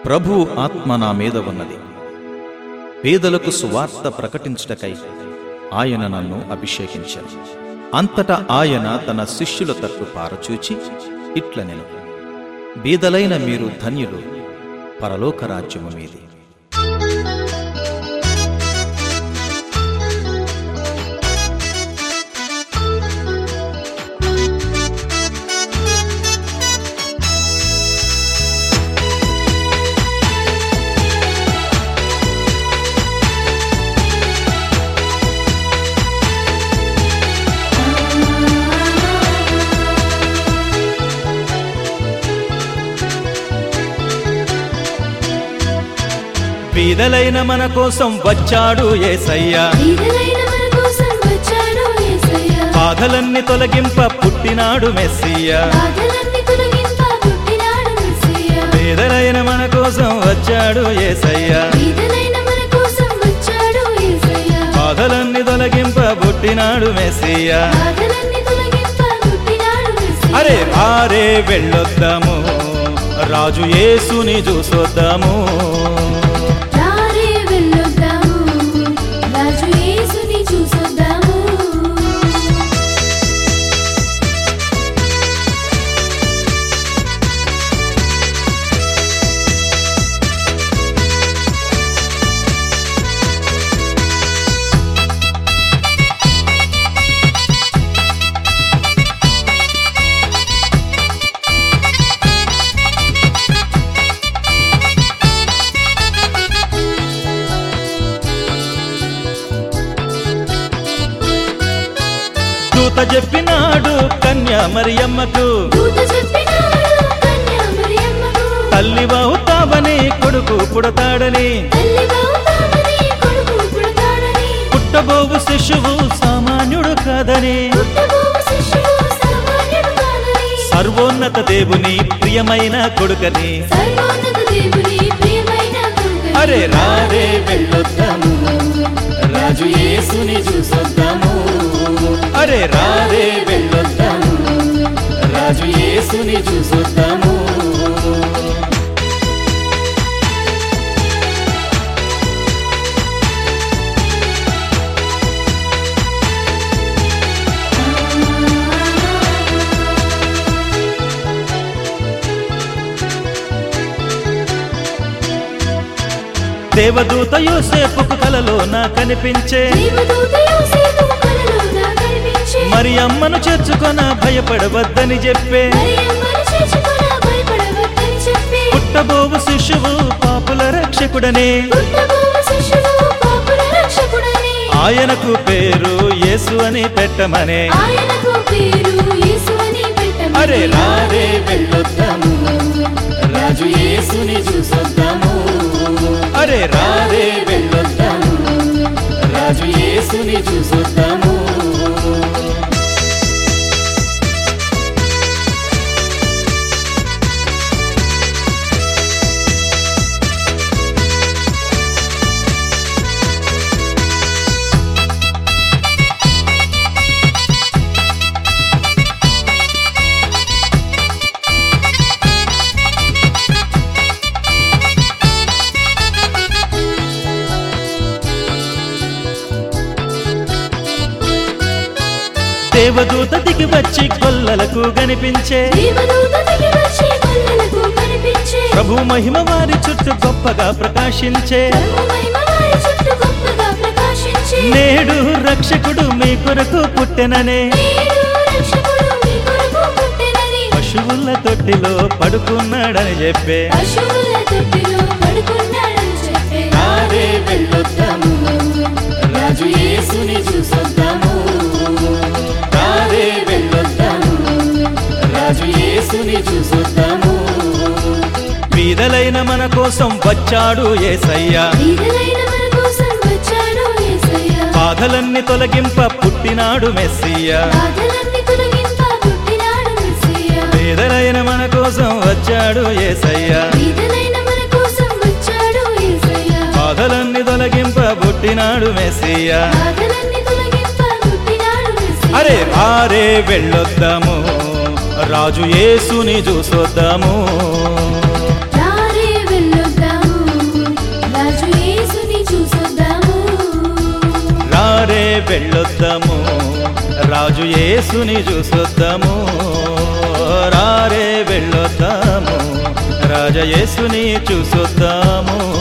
ప్రభు ఆత్మ నా మీద ఉన్నది పేదలకు సువార్త ప్రకటించుటకై ఆయన నన్ను అభిషేకించాను అంతటా ఆయన తన శిష్యుల తట్టు పారచూచి ఇట్ల నేను బీదలైన మీరు ధన్యులు పరలోక రాజ్యము మీది బీదలైన మన కోసం వచ్చాడు ఏసయ్యా వీరులైన మన కోసం వచ్చాడు యేసయ్య. బాధలన్నీ తొలగింప పుట్టినాడు మెస్సియా బాధలన్నీ తొలగింప పుట్టినాడు మెస్సయ్య. పేదలైన మన కోసం వచ్చాడు ఏసయ్యా వీరులైన మన కోసం వచ్చాడు యేసయ్య. బాధలన్నీ తొలగింప పుట్టినాడు మెస్సియా బాధలన్నీ తొలగింప పుట్టినాడు మెస్సయ్య. అరే ఆరే వెళ్ళొద్దాము రాజు యేసుని చూసొద్దాము రారే వెళ్ళొద్దాము, రాజు యేసుని చూసొద్దాము. దూత చెప్పినాడు కన్యా మరియమ్మకు దూత చెప్పినాడు కన్యా మరియమ్మకు, తల్లి అవుతావని కొడుకు పుడతాడని తల్లి బావుతామని కొడుకు పుడతాడని, పుట్టబోవు శిశువు సామాన్యుడు కాదని పుట్టబోవు శిశువు సామాన్యుడు కాదని, సర్వోన్నత దేవుని ప్రియమైన కొడుకని సర్వోన్నత దేవుని ప్రియమైన కొడుకని. అరే రారే వెళ్ళొద్దాము రాజు యేసుని చూసొద్దాము అరే రారే వెళ్ళొద్దాము రాజు యేసుని చూసొద్దాము దేవదూత యోసేపుకు కలలో నా కనిపించే దేవదూత యోసేపుకు కలలోన కనిపించి, మరి అమ్మను చేర్చుకొన భయపడవద్దని చెప్పే మరియమ్మను చేర్చుకొన భయపడవద్దని చెప్పి, పుట్టబోవు శిశువు పాపుల రక్షకుడనే పుట్టబోవు శిశువు పాపుల రక్షకుడని, ఆయనకు పేరు యేసు అని పెట్టమనే ఆయనకు పేరు యేసు అని పెట్టమని. అరే రారే వెళ్ళొద్దాము రాజు యేసుని చూసొద్దాము అరే రారే వెళ్ళొద్దాము రాజు యేసుని చూసొద్దాము దేవదూత దిగి వచ్చి గొల్లలకు కనిపించే దేవదూత దిగి వచ్చి గొల్లలకు కనిపించి, ప్రభు మహిమ వారి చుట్టూ గొప్పగా ప్రకాశించే ప్రభు మహిమ వారి చుట్టూ గొప్పగా ప్రకాశించి, నేడు రక్షకుడు మీ కొరకు పుట్టెననే నేడు రక్షకుడు మీ కొరకు పుట్టెనని, పశువుల తొట్టిలో పడుకున్నాడని చెప్పే పశువుల తొట్టిలో పడుకున్నాడని చెప్పే. రారే వెళ్ళొద్దాము రాజు యేసుని చూసొద్దాము రారే వెళ్ళొద్దాము రాజు యేసుని చూసొద్దాము బీదలైన మన కోసం వచ్చాడు ఏసయ్యా వీరులైన మన కోసం వచ్చాడు యేసయ్య. బాధలన్నీ తొలగింప పుట్టినాడు మెస్సియా బాధలన్నీ తొలగింప పుట్టినాడు మెస్సయ్య. పేదలైన మన కోసం వచ్చాడు ఏసయ్యా వీరులైన మన కోసం వచ్చాడు యేసయ్య. బాధలన్నీ తొలగింప పుట్టినాడు మెస్సియా బాధలన్నీ తొలగింప పుట్టినాడు మెస్సయ్య. అరే రారే వెళ్ళొద్దాము రాజు యేసుని చూసొద్దాము రారే వెళ్ళొద్దాము రాజు యేసుని చూసొద్దాము రారే వెళ్ళొద్దాము రాజ యేసుని చూసొద్దాము